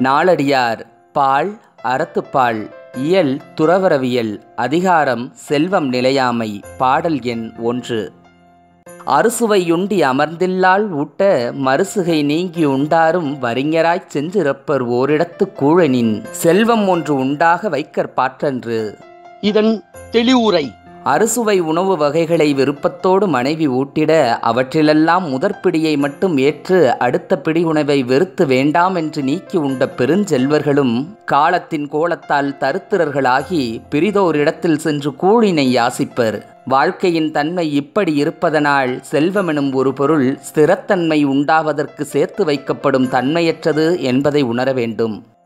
நாளடியார் பால் அறத்துப்பால் இயல் துறவரவியல் அதிகாரம் செல்வம் நிலையாமை பாடல் எண் ஒன்று அறுசுவையுண்டி அமர்ந்தில்லால் ஊட்ட மறுசுகை நீங்கி உண்டாரும் வரிஞராய்ச் சென்றிருப்பர் ஓரிடத்து கூழனின் செல்வம் ஒன்று உண்டாக வைக்கற் பாற்றன்று இதன் தெளிவுரை அறுசுவை உணவு வகைகளை விருப்பத்தோடு மனைவி ஊட்டிட அவற்றிலெல்லாம் முதற்பிடியை மட்டும் ஏற்று அடுத்த பிடி உணவை வெறுத்து வேண்டாம் என்று நீக்கி உண்ட பெருஞ்செல்வர்களும் காலத்தின் கோலத்தால் தருத்திரர்களாகி பிரிதோரிடத்தில் சென்று கூழினை யாசிப்பர் வாழ்க்கையின் தன்மை இப்படி இருப்பதனால் செல்வமெனும் ஒரு பொருள் ஸ்திரத்தன்மை உண்டாவதற்கு சேர்த்து வைக்கப்படும் தன்மையற்றது என்பதை உணர வேண்டும்